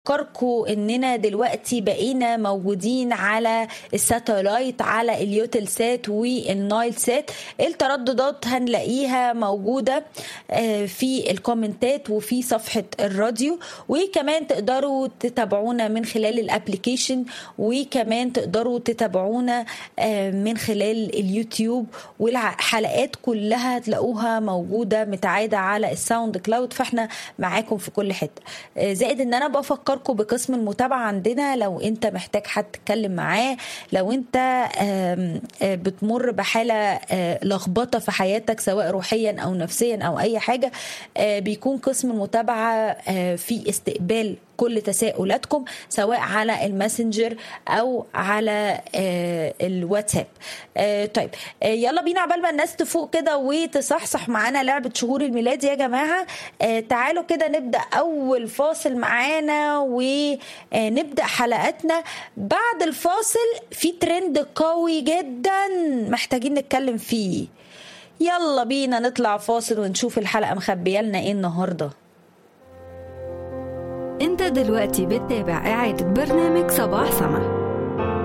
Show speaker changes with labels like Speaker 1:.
Speaker 1: افكركم اننا دلوقتي بقينا موجودين على الساتلايت على اليوتل سات والنايل سات الترددات هنلاقيها موجوده آه، في الكومنتات وفي صفحه الراديو وكمان تقدروا تتابعونا من خلال الابليكيشن وكمان تقدروا تتابعونا آه، من خلال اليوتيوب والحلقات كلها هتلاقوها موجوده متعاده على الساوند كلاود فاحنا معاكم في كل حته آه، زائد ان انا بفكركم بقسم المتابعه عندنا لو انت محتاج حد تتكلم معاه لو انت آم، آه، بتمر بحاله آه، لخبطه في حياتك سواء روحيا او نفسيا او اي حاجه آه، بيكون قسم المتابعه آه، في استقبال كل تساؤلاتكم سواء على الماسنجر او على آه، الواتساب آه، طيب آه، يلا بينا عبال ما الناس تفوق كده وتصحصح معانا لعبه شهور الميلاد يا جماعه آه، تعالوا كده نبدا اول فاصل معانا ونبدا حلقاتنا بعد الفاصل في ترند قوي جدا محتاجين نتكلم فيه يلا بينا نطلع فاصل ونشوف الحلقه مخبيه لنا ايه النهارده
Speaker 2: انت دلوقتي بتتابع إعادة برنامج صباح سما